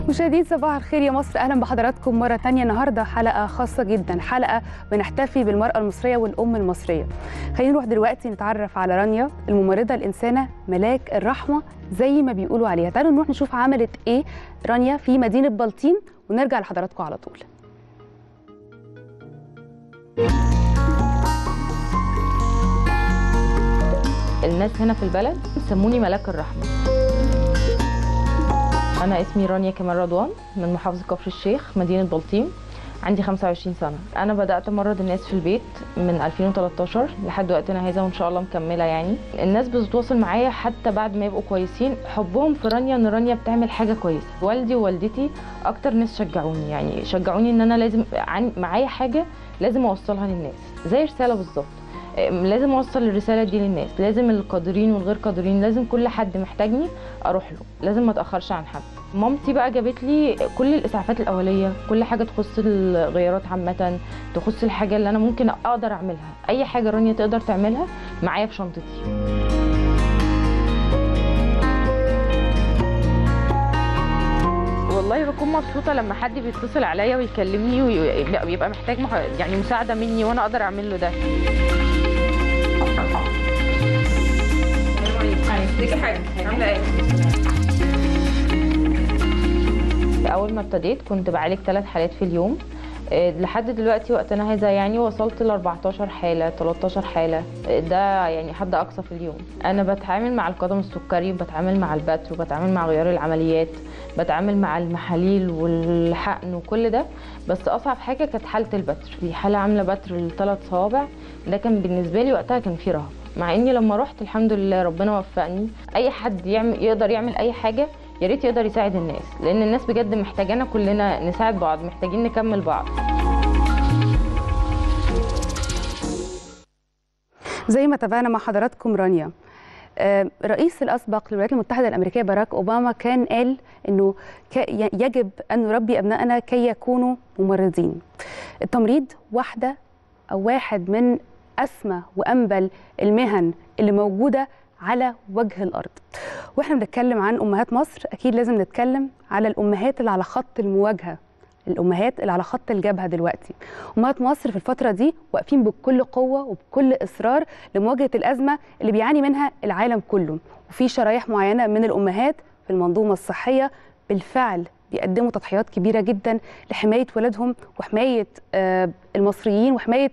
مشاهدين صباح الخير يا مصر اهلا بحضراتكم مره تانية النهارده حلقه خاصه جدا حلقه بنحتفي بالمراه المصريه والام المصريه خلينا نروح دلوقتي نتعرف على رانيا الممرضه الانسانه ملاك الرحمه زي ما بيقولوا عليها تعالوا نروح نشوف عملت ايه رانيا في مدينه بلطيم ونرجع لحضراتكم على طول الناس هنا في البلد سموني ملاك الرحمة أنا اسمي رانيا كمال رضوان من محافظة كفر الشيخ مدينة بلطيم عندي 25 سنة أنا بدأت أمرض الناس في البيت من 2013 لحد وقتنا هذا وإن شاء الله مكملة يعني الناس بتتواصل معايا حتى بعد ما يبقوا كويسين حبهم في رانيا إن رانيا بتعمل حاجة كويسة والدي ووالدتي أكتر ناس شجعوني يعني شجعوني إن أنا لازم عن- معايا حاجة لازم أوصلها للناس زي رسالة بالظبط لازم اوصل الرساله دي للناس لازم القادرين والغير قادرين لازم كل حد محتاجني اروح له لازم ما اتاخرش عن حد مامتي بقى جابت لي كل الاسعافات الاوليه كل حاجه تخص الغيارات عامه تخص الحاجه اللي انا ممكن اقدر اعملها اي حاجه رانيا تقدر تعملها معايا في شنطتي والله بكون مبسوطه لما حد بيتصل عليا ويكلمني ويبقى محتاج مح- يعني مساعده مني وانا اقدر اعمل له ده اول ما ابتديت كنت بعالج ثلاث حالات في اليوم آه، لحد دلوقتي وقتنا هذا يعني وصلت ل 14 حاله 13 حاله آه، ده يعني حد اقصى في اليوم انا بتعامل مع القدم السكري وبتعامل مع البتر وبتعامل مع غيار العمليات بتعامل مع المحاليل والحقن وكل ده بس اصعب حاجه كانت حاله البتر دي حاله عامله بتر لثلاث صوابع ده كان بالنسبه لي وقتها كان فيه رهبه مع اني لما رحت الحمد لله ربنا وفقني اي حد يعمل يقدر يعمل اي حاجه يا ريت يقدر يساعد الناس لان الناس بجد محتاجانا كلنا نساعد بعض محتاجين نكمل بعض زي ما تابعنا مع حضراتكم رانيا آه، الرئيس الاسبق للولايات المتحده الامريكيه باراك اوباما كان قال انه ك- ي- يجب ان نربي ابنائنا كي يكونوا ممرضين التمريض واحده او واحد من اسمى وانبل المهن اللي موجوده على وجه الارض واحنا بنتكلم عن امهات مصر اكيد لازم نتكلم على الامهات اللي على خط المواجهه الامهات اللي على خط الجبهه دلوقتي امهات مصر في الفتره دي واقفين بكل قوه وبكل اصرار لمواجهه الازمه اللي بيعاني منها العالم كله وفي شرايح معينه من الامهات في المنظومه الصحيه بالفعل بيقدموا تضحيات كبيره جدا لحمايه ولادهم وحمايه آه، المصريين وحمايه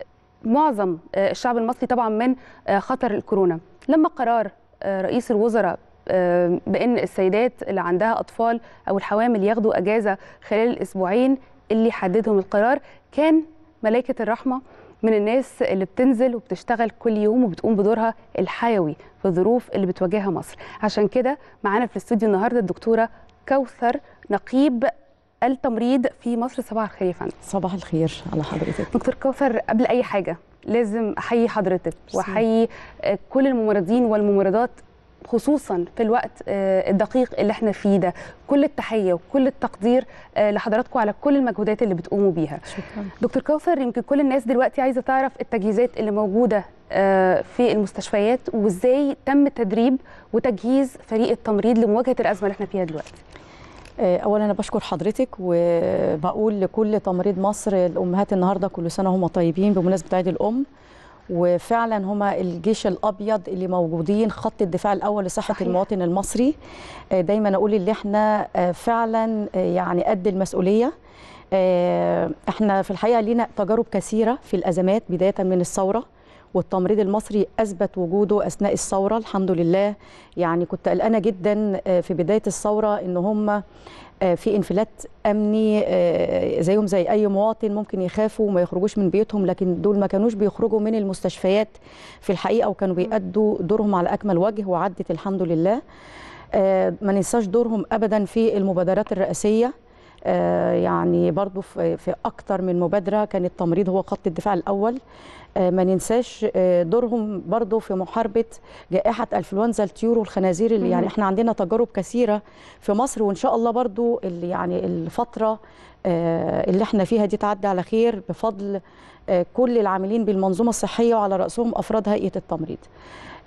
معظم آه، الشعب المصري طبعا من آه، خطر الكورونا لما قرار آه، رئيس الوزراء آه، بان السيدات اللي عندها اطفال او الحوامل ياخدوا اجازه خلال الاسبوعين اللي حددهم القرار كان ملائكه الرحمه من الناس اللي بتنزل وبتشتغل كل يوم وبتقوم بدورها الحيوي في الظروف اللي بتواجهها مصر عشان كده معانا في الاستوديو النهارده الدكتوره كوثر نقيب التمريض في مصر صباح الخير يا فندم صباح الخير على حضرتك دكتور كوثر قبل اي حاجه لازم احيي حضرتك واحيي آه، كل الممرضين والممرضات خصوصا في الوقت آه، الدقيق اللي احنا فيه ده كل التحيه وكل التقدير آه، لحضراتكم على كل المجهودات اللي بتقوموا بيها شكرا دكتور كوثر يمكن كل الناس دلوقتي عايزه تعرف التجهيزات اللي موجوده آه، في المستشفيات وازاي تم تدريب وتجهيز فريق التمريض لمواجهه الازمه اللي احنا فيها دلوقتي آه، اولا انا بشكر حضرتك وبقول لكل تمريض مصر الامهات النهارده كل سنه هم طيبين بمناسبه عيد الام وفعلا هما الجيش الابيض اللي موجودين خط الدفاع الاول لصحه صحيح. صحيح. المواطن المصري آه، دايما اقول اللي احنا آه، فعلا آه، يعني قد المسؤوليه آه، احنا في الحقيقه لينا تجارب كثيره في الازمات بدايه من الثوره والتمريض المصري اثبت وجوده اثناء الثوره الحمد لله يعني كنت قلقانه جدا آه، في بدايه الثوره ان هم آه، في انفلات امني آه، زيهم زي اي مواطن ممكن يخافوا وما يخرجوش من بيوتهم لكن دول ما كانوش بيخرجوا من المستشفيات في الحقيقه وكانوا بيأدوا دورهم على اكمل وجه وعدت الحمد لله آه، ما ننساش دورهم ابدا في المبادرات الرئاسيه آه، يعني برضو في في اكتر من مبادره كان التمريض هو خط الدفاع الاول آه، ما ننساش آه، دورهم برضو في محاربه جائحه انفلونزا الطيور والخنازير اللي يعني احنا عندنا تجارب كثيره في مصر وان شاء الله برضو اللي يعني الفتره آه، اللي احنا فيها دي تعدي على خير بفضل آه، كل العاملين بالمنظومه الصحيه وعلى راسهم افراد هيئه التمريض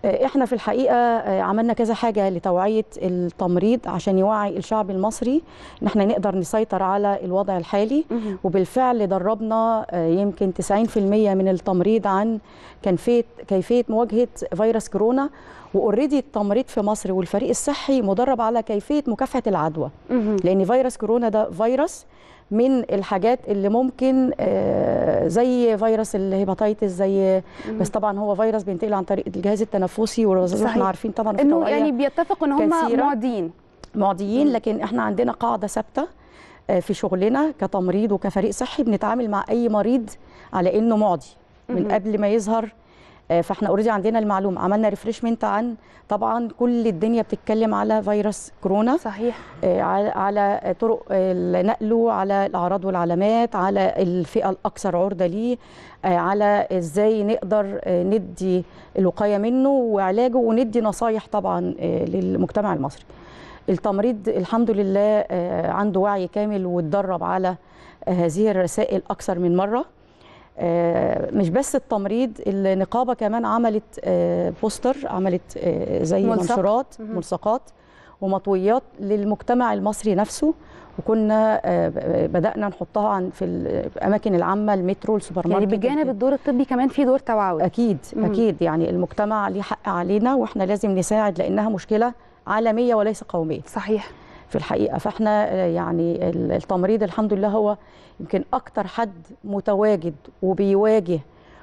آه، احنا في الحقيقه آه، عملنا كذا حاجه لتوعيه التمريض عشان يوعي الشعب المصري ان احنا نقدر نسيطر على الوضع الحالي مهم. وبالفعل دربنا آه، يمكن 90% من التمريض عن كيفيه كيفيه مواجهه فيروس كورونا واوريدي التمريض في مصر والفريق الصحي مدرب على كيفيه مكافحه العدوى مهم. لان فيروس كورونا ده فيروس من الحاجات اللي ممكن آه، زي فيروس الهيباتيتس زي بس طبعا هو فيروس بينتقل عن طريق الجهاز التنفسي والرذاذ صحيح. احنا عارفين طبعا في انه التوعية يعني بيتفقوا ان هم كثيرة. معديين معديين لكن احنا عندنا قاعده ثابته آه، في شغلنا كتمريض وكفريق صحي بنتعامل مع اي مريض على انه معدي من مهم. قبل ما يظهر آه، فاحنا اوريدي عندنا المعلومه عملنا ريفريشمنت عن طبعا كل الدنيا بتتكلم على فيروس كورونا صحيح آه، على على طرق آه، نقله على الاعراض والعلامات على الفئه الاكثر عرضه ليه آه، على ازاي نقدر آه، ندي الوقايه منه وعلاجه وندي نصايح طبعا آه، للمجتمع المصري التمريض الحمد لله آه، عنده وعي كامل واتدرب على آه، هذه الرسائل اكثر من مره آه، مش بس التمريض النقابه كمان عملت آه، بوستر عملت آه، زي ملصق. منشورات مهم. ملصقات ومطويات للمجتمع المصري نفسه وكنا آه، ب- بدانا نحطها عن في الاماكن العامه المترو السوبر يعني ماركت بجانب الدور الطبي كمان في دور توعوي اكيد مم. اكيد يعني المجتمع ليه حق علينا واحنا لازم نساعد لانها مشكله عالميه وليس قوميه صحيح في الحقيقه فاحنا آه، يعني ال- التمريض الحمد لله هو يمكن اكتر حد متواجد وبيواجه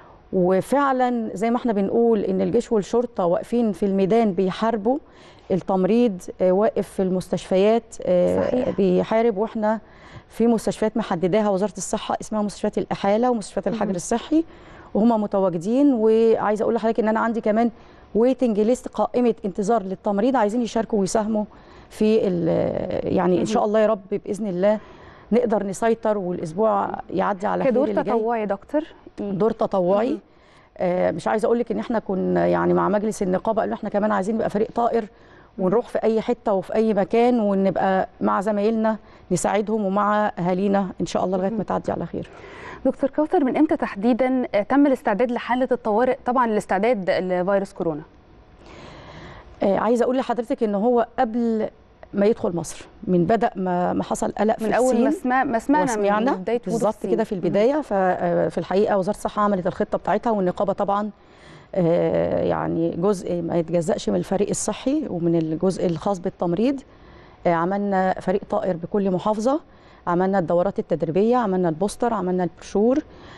وفعلا زي ما احنا بنقول ان الجيش والشرطه واقفين في الميدان بيحاربوا التمريض آه، واقف في المستشفيات آه، صحيح. بيحارب واحنا في مستشفيات محدداها وزاره الصحه اسمها مستشفيات الاحاله ومستشفيات الحجر مهم. الصحي وهم متواجدين وعايزه اقول لحضرتك ان انا عندي كمان ويتنج ليست قائمه انتظار للتمريض عايزين يشاركوا ويساهموا في ال- يعني ان شاء الله يا رب باذن الله نقدر نسيطر والاسبوع يعدي على خير كدور اللي جاي تطوعي يا دكتور دور تطوعي مهم. آه مش عايزه اقول لك ان احنا كنا يعني مع مجلس النقابه قالوا احنا كمان عايزين نبقى فريق طائر ونروح في اي حته وفي اي مكان ونبقى مع زمايلنا نساعدهم ومع اهالينا ان شاء الله لغايه ما تعدي على خير دكتور كوثر من امتى تحديدا آه، تم الاستعداد لحاله الطوارئ طبعا الاستعداد لفيروس كورونا آه عايزه اقول لحضرتك ان هو قبل ما يدخل مصر من بدا ما ما حصل قلق في من اول ما الصين سمع ما سمعنا وسمعنا من بدايه وجود بالظبط الصين. كده في البدايه ففي الحقيقه وزاره الصحه عملت الخطه بتاعتها والنقابه طبعا آه، يعني جزء ما يتجزأش من الفريق الصحي ومن الجزء الخاص بالتمريض آه، عملنا فريق طائر بكل محافظه عملنا الدورات التدريبيه عملنا البوستر عملنا البروشور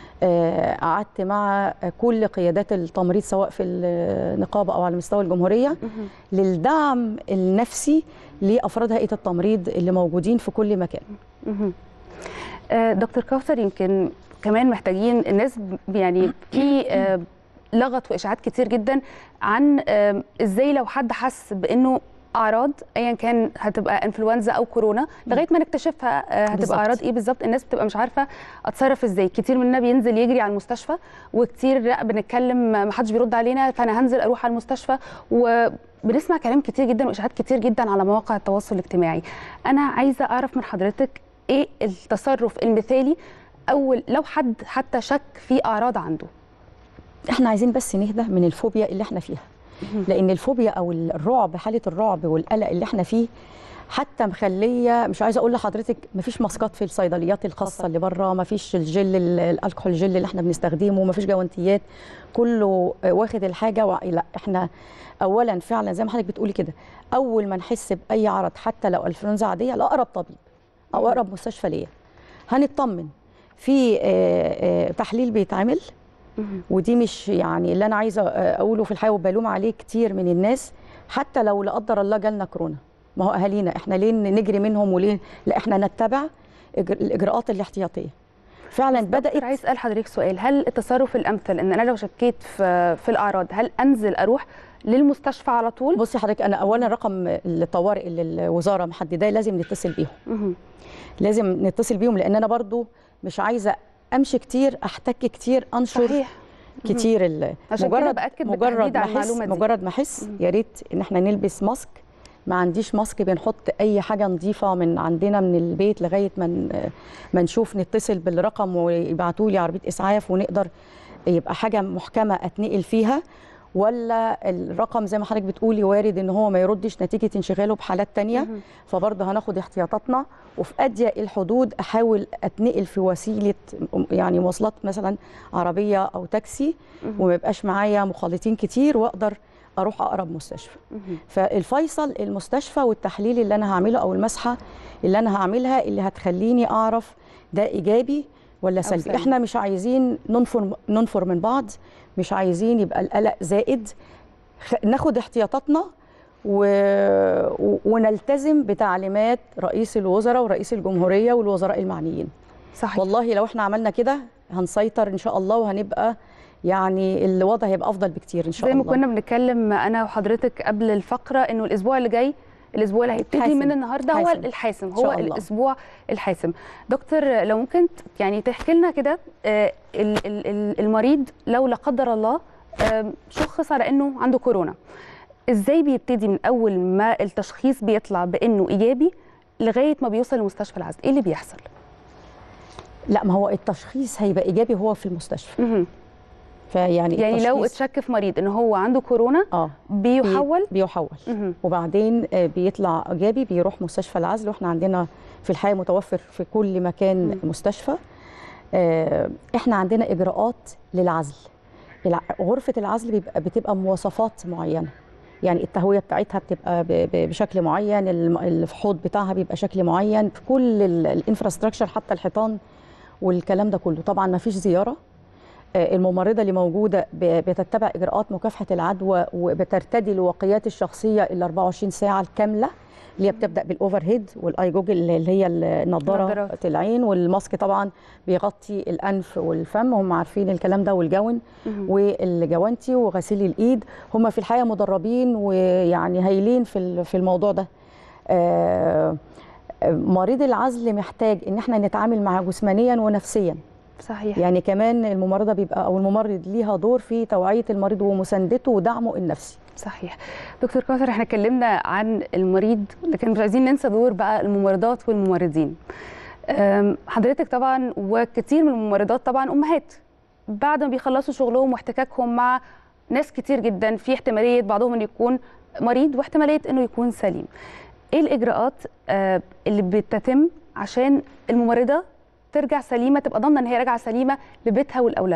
آه، قعدت مع كل قيادات التمريض سواء في النقابه او على مستوى الجمهوريه مهم. للدعم النفسي لافراد هيئه التمريض اللي موجودين في كل مكان مهم. آه، دكتور كوثر يمكن كمان محتاجين الناس ب- يعني في آه، لغط واشاعات كتير جدا عن آه، ازاي لو حد حس بانه اعراض ايا كان هتبقى انفلونزا او كورونا لغايه ما نكتشفها آه، هتبقى بالظبط. اعراض ايه بالظبط الناس بتبقى مش عارفه اتصرف ازاي كتير مننا بينزل يجري على المستشفى وكتير لا بنتكلم ما حدش بيرد علينا فانا هنزل اروح على المستشفى وبنسمع كلام كتير جدا واشاعات كتير جدا على مواقع التواصل الاجتماعي انا عايزه اعرف من حضرتك ايه التصرف المثالي اول لو حد حتى شك في اعراض عنده احنا عايزين بس نهدى من الفوبيا اللي احنا فيها لان الفوبيا او الرعب حاله الرعب والقلق اللي احنا فيه حتى مخليه مش عايزه اقول لحضرتك مفيش ماسكات في الصيدليات الخاصه اللي بره مفيش الجل ال- الالكحول الجل اللي احنا بنستخدمه مفيش جوانتيات كله واخد الحاجه و... لا احنا اولا فعلا زي ما حضرتك بتقولي كده اول ما نحس باي عرض حتى لو انفلونزا عاديه لاقرب طبيب او اقرب مستشفى ليا هنطمن في آه، آه، تحليل بيتعمل ودي مش يعني اللي انا عايزه اقوله في الحياه وبلوم عليه كتير من الناس حتى لو لا قدر الله جالنا كورونا ما هو اهالينا احنا ليه نجري منهم وليه لا احنا نتبع إجر- الاجراءات الاحتياطيه فعلا بدات دكتور عايز اسال حضرتك سؤال هل التصرف الامثل ان انا لو شكيت في في الاعراض هل انزل اروح للمستشفى على طول بصي حضرتك انا اولا رقم الطوارئ اللي الوزاره محدداه لازم نتصل بيهم مهم. لازم نتصل بيهم لان انا برضو مش عايزه امشي كتير احتك كتير انشر صحيح كتير ال- عشان كده بأكد مجرد بالتحديد ما على احس المعلومة دي. مجرد ما احس يا ريت ان احنا نلبس ماسك ما عنديش ماسك بنحط اي حاجه نظيفه من عندنا من البيت لغايه ما ن- ما نشوف نتصل بالرقم ويبعتوا لي عربيه اسعاف ونقدر يبقى حاجه محكمه اتنقل فيها ولا الرقم زي ما حضرتك بتقولي وارد ان هو ما يردش نتيجه انشغاله بحالات تانية مهم. فبرضه هناخد احتياطاتنا وفي اضيق الحدود احاول اتنقل في وسيله يعني مواصلات مثلا عربيه او تاكسي مهم. وما يبقاش معايا مخالطين كتير واقدر اروح اقرب مستشفى مهم. فالفيصل المستشفى والتحليل اللي انا هعمله او المسحه اللي انا هعملها اللي هتخليني اعرف ده ايجابي ولا سلبي سلبي. احنا مش عايزين ننفر ننفر من بعض مش عايزين يبقى القلق زائد خ... ناخد احتياطاتنا و... و... ونلتزم بتعليمات رئيس الوزراء ورئيس الجمهوريه والوزراء المعنيين صحيح والله لو احنا عملنا كده هنسيطر ان شاء الله وهنبقى يعني الوضع هيبقى افضل بكتير ان شاء زي ما الله كنا بنتكلم انا وحضرتك قبل الفقره انه الاسبوع اللي جاي الاسبوع اللي هيبتدي حاسم. من النهارده هو حاسم. الحاسم إن شاء هو الله. الاسبوع الحاسم دكتور لو ممكن ت- يعني تحكي لنا كده آه، ال- ال- ال- المريض لو لا قدر الله آه، شخص على انه عنده كورونا ازاي بيبتدي من اول ما التشخيص بيطلع بانه ايجابي لغايه ما بيوصل لمستشفى العزل ايه اللي بيحصل لا ما هو التشخيص هيبقى ايجابي هو في المستشفى مهم. فيعني يعني لو التشخيص- اتشك في مريض ان هو عنده كورونا اه بيحول بي- بيحول مهم. وبعدين آه، بيطلع ايجابي بيروح مستشفى العزل واحنا عندنا في الحياه متوفر في كل مكان مم. مستشفى آه، احنا عندنا اجراءات للعزل الع- غرفه العزل بيبقى بتبقى مواصفات معينه يعني التهويه بتاعتها بتبقى ب- ب- بشكل معين الم- الحوض بتاعها بيبقى شكل معين في كل ال- الانفراستراكشر حتى الحيطان والكلام ده كله طبعا ما فيش زياره آه، الممرضه اللي موجوده ب- بتتبع اجراءات مكافحه العدوى وبترتدي الوقايات الشخصيه ال 24 ساعه الكامله اللي هي بتبدا بالاوفر هيد والاي جوجل اللي هي النضاره النضارات. العين والماسك طبعا بيغطي الانف والفم هم عارفين الكلام ده والجون مهم. والجوانتي وغسيل الايد هم في الحقيقه مدربين ويعني هايلين في ال- في الموضوع ده آه، مريض العزل محتاج ان احنا نتعامل معاه جسمانيا ونفسيا صحيح يعني كمان الممرضه بيبقى او الممرض ليها دور في توعيه المريض ومساندته ودعمه النفسي صحيح دكتور كوثر احنا اتكلمنا عن المريض لكن مش عايزين ننسى دور بقى الممرضات والممرضين أم، حضرتك طبعا وكثير من الممرضات طبعا امهات بعد ما بيخلصوا شغلهم واحتكاكهم مع ناس كتير جدا في احتماليه بعضهم انه يكون مريض واحتماليه انه يكون سليم ايه الاجراءات آه، اللي بتتم عشان الممرضه ترجع سليمه تبقى ضامنه ان هي راجعه سليمه لبيتها ولاولادها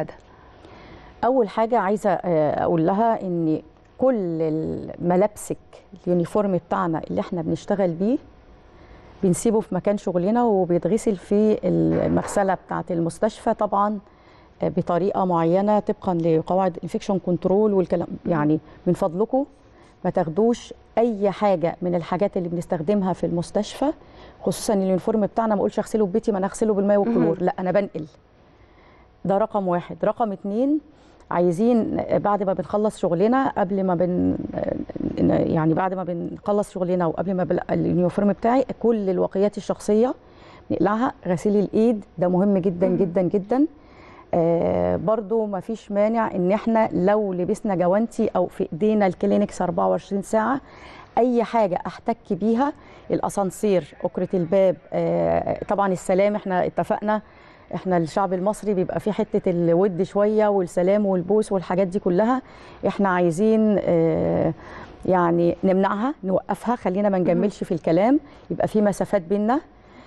اول حاجه عايزه آه، اقول لها ان كل ال- ملابسك اليونيفورم بتاعنا اللي احنا بنشتغل بيه بنسيبه في مكان شغلنا وبيتغسل في المغسله بتاعه المستشفى طبعا آه، بطريقه معينه طبقا لقواعد الانفكشن كنترول والكلام يعني من فضلكم ما تاخدوش اي حاجه من الحاجات اللي بنستخدمها في المستشفى خصوصا اليونيفورم بتاعنا ما اقولش اغسله في بيتي ما انا اغسله بالماء والكلور لا انا بنقل ده رقم واحد رقم اتنين عايزين بعد ما بنخلص شغلنا قبل ما بن يعني بعد ما بنخلص شغلنا وقبل ما بل... اليونيفورم بتاعي كل الوقايات الشخصيه نقلعها غسيل الايد ده مهم جدا جدا جدا آه برضو ما فيش مانع ان احنا لو لبسنا جوانتي او في ايدينا الكلينكس 24 ساعه اي حاجه احتك بيها الاسانسير اكره الباب آه طبعا السلام احنا اتفقنا احنا الشعب المصري بيبقى فيه حته الود شويه والسلام والبوس والحاجات دي كلها احنا عايزين آه يعني نمنعها نوقفها خلينا ما نجملش في الكلام يبقى في مسافات بينا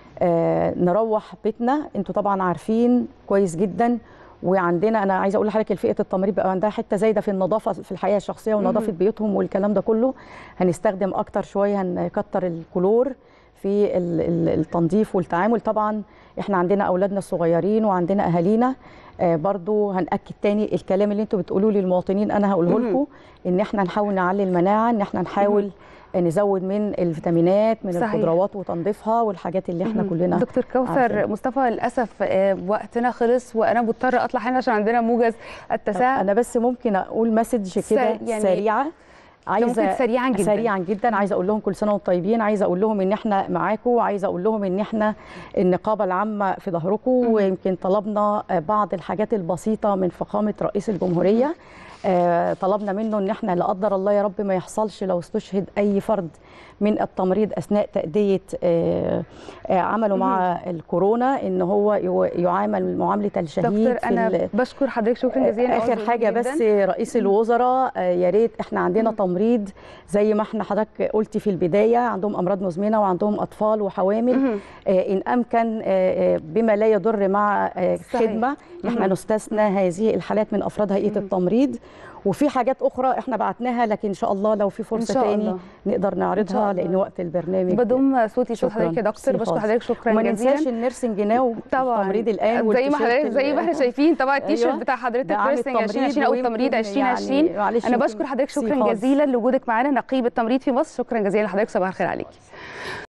آه نروح بيتنا انتوا طبعا عارفين كويس جدا وعندنا انا عايزه اقول لحضرتك الفئه التمريض بقى عندها حته زايده في النظافه في الحياه الشخصيه ونظافه بيوتهم والكلام ده كله هنستخدم اكتر شويه هنكتر الكلور في التنظيف والتعامل طبعا احنا عندنا اولادنا الصغيرين وعندنا اهالينا آه برضو هنأكد تاني الكلام اللي انتوا بتقولوه للمواطنين انا هقوله لكم ان احنا نحاول نعلي المناعه ان احنا نحاول نزود من الفيتامينات من صحيح. الخضروات وتنظيفها والحاجات اللي احنا كلنا دكتور كوثر عارفين. مصطفى للاسف وقتنا خلص وانا مضطره اطلع هنا عشان عندنا موجز التساء انا بس ممكن اقول مسج كده يعني سريعه عايزه سريعا جدا سريعا جدا عايزه اقول لهم كل سنه وانتم طيبين عايزه اقول لهم ان احنا معاكم وعايزه اقول لهم ان احنا النقابه العامه في ظهركم ويمكن طلبنا بعض الحاجات البسيطه من فخامه رئيس الجمهوريه آه، طلبنا منه ان احنا لا قدر الله يا رب ما يحصلش لو استشهد اي فرد من التمريض اثناء تاديه آه، آه، عمله مع الكورونا ان هو يو- يعامل معامله الشهيد دكتور في انا ال- بشكر حضرتك شكرا جزيلا اخر أعوذ حاجه جداً. بس رئيس الوزراء آه، يا ريت احنا عندنا تمريض زي ما احنا حضرتك قلتي في البدايه عندهم امراض مزمنه وعندهم اطفال وحوامل مهم. آه، ان امكن آه، آه، بما لا يضر مع آه، صحيح. خدمه احنا مهم. نستثنى هذه الحالات من افراد هيئه التمريض وفي حاجات اخرى احنا بعتناها لكن ان شاء الله لو في فرصه شاء تاني الله. نقدر إن شاء نعرضها الله. لان وقت البرنامج بضم صوتي صوت شكراً. حضرتك يا دكتور ميرسي بشكر خالص. حضرتك شكرا وما جزيلا ننساش النيرسنج ناو طبعا التمريض الان زي ما والتيشيرت حضرتك ال- زي ما احنا شايفين طبعا التيشيرت أيوة. بتاع حضرتك ده عام نيرسينج التمريض 2020 او ويمكن التمريض يعني 2020 معلش انا يمكن بشكر حضرتك ميرسي شكرا خالص. جزيلا لوجودك معانا نقيب التمريض في مصر شكرا جزيلا لحضرتك صباح الخير عليكي